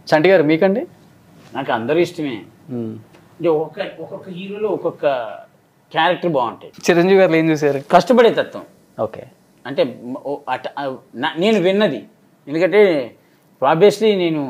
చంటి గారు మీకండి నాకు అందరూ ఇష్టమే మ్మ్. అంటే ఒక్కొక్క ఒక్కొక్క హీరోలో ఒక్కొక్క క్యారెక్టర్ బాగుంటాయి చిరంజీవి గారు ఏం చూసారు కష్టపడే తత్వం ఓకే అంటే మ- ఓ అట ఆ నా- నేను విన్నది ఎందుకంటే ఆబ్వియస్లీ నేను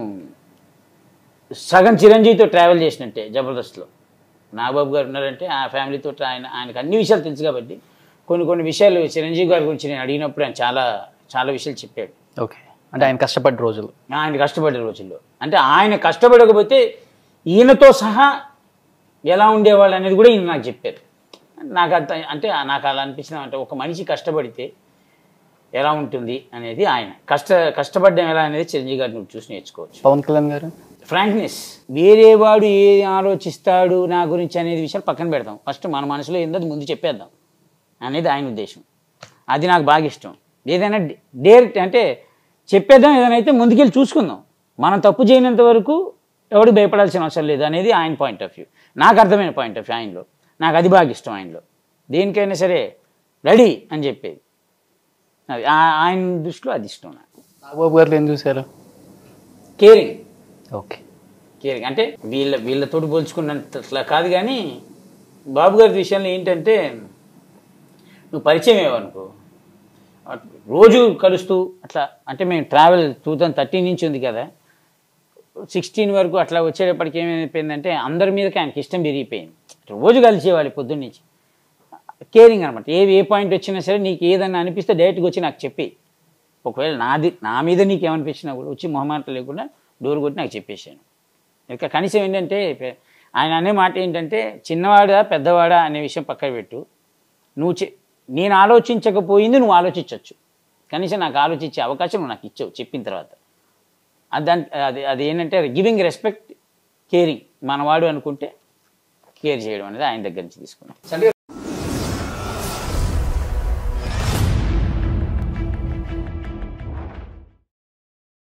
సగం చిరంజీవితో ట్రావెల్ చేసినట్టే జబర్దస్త్లో నాగబాబు గారు ఉన్నారంటే ఆ ఫ్యామిలీతో ఆయన ఆయనకు అన్ని విషయాలు తెలుసు కాబట్టి కొన్ని కొన్ని విషయాలు చిరంజీవి గారి గురించి నేను అడిగినప్పుడు ఆయన చాలా చాలా విషయాలు చెప్పాడు ఓకే అంటే ఆయన కష్టపడ్డ రోజులు ఆయన కష్టపడే రోజుల్లో అంటే ఆయన కష్టపడకపోతే ఈయనతో సహా ఎలా ఉండేవాళ్ళు అనేది కూడా ఈయన నాకు చెప్పారు నాకు అంత అంటే నాకు అలా అనిపించిన అంటే ఒక మనిషి కష్టపడితే ఎలా ఉంటుంది అనేది ఆయన కష్ట కష్టపడడం ఎలా అనేది చిరంజీవి గారిని నువ్వు చూసి నేర్చుకోవచ్చు పవన్ కళ్యాణ్ గారు ఫ్రాంక్నెస్ వేరే వాడు ఏ ఆలోచిస్తాడు నా గురించి అనేది విషయం పక్కన పెడతాం ఫస్ట్ మన మనసులో ఏందో అది ముందు చెప్పేద్దాం అనేది ఆయన ఉద్దేశం అది నాకు బాగా ఇష్టం ఏదైనా డేర్ అంటే చెప్పేద్దాం ఏదైనా అయితే ముందుకెళ్ళి చూసుకుందాం మనం తప్పు చేయనంత వరకు ఎవడు భయపడాల్సిన అవసరం లేదు అనేది ఆయన పాయింట్ ఆఫ్ వ్యూ నాకు అర్థమైన పాయింట్ ఆఫ్ వ్యూ ఆయనలో నాకు అది బాగా ఇష్టం ఆయనలో దేనికైనా సరే రెడీ అని చెప్పేది అది ఆ- ఆయన దృష్టిలో అది ఇష్టం నాకు నాగబాబు గారు ఏం చూసారు కేరింగ్ ఓకే కేరింగ్ అంటే వీళ్ళ వీళ్ళతోటి పోల్చుకున్నంతలా కాదు కానీ బాబు గారి విషయంలో ఏంటంటే నువ్వు పరిచయం అయ్యావనుకో అట్- రోజు కలుస్తూ అట్లా అంటే మేము ట్రావెల్ టూ థౌజండ్ థర్టీన్ నుంచి ఉంది కదా సిక్స్టీన్ వరకు అట్లా వచ్చేటప్పటికి ఏమైపోయిందంటే అందరి మీదకి ఆయనకి ఇష్టం పెరిగిపోయింది రోజు కలిసేవాళ్ళు పొద్దున్న నుంచి కేరింగ్ అనమాట ఏ ఏ పాయింట్ వచ్చినా సరే నీకు ఏదన్నా అనిపిస్తే డైరెక్ట్గా వచ్చి నాకు చెప్పి ఒకవేళ నాది నా మీద నీకు ఏమనిపించినా కూడా వచ్చి మొహమాట లేకుండా డోర్ కొట్టి నాకు చెప్పేశాను ఇక కనీసం ఏంటంటే పె- ఆయన అనే మాట ఏంటంటే చిన్నవాడా పెద్దవాడా అనే విషయం పక్కన పెట్టు నువ్వు చె నేను ఆలోచించకపోయింది నువ్వు ఆలోచించవచ్చు కనీసం నాకు ఆలోచించే అవకాశం నువ్వు నాకు ఇచ్చావు చెప్పిన తర్వాత అది దాని అది అది ఏంటంటే గివింగ్ రెస్పెక్ట్ కేరింగ్ మనవాడు అనుకుంటే కేర్ చేయడం అనేది ఆయన దగ్గర నుంచి తీసుకున్నాం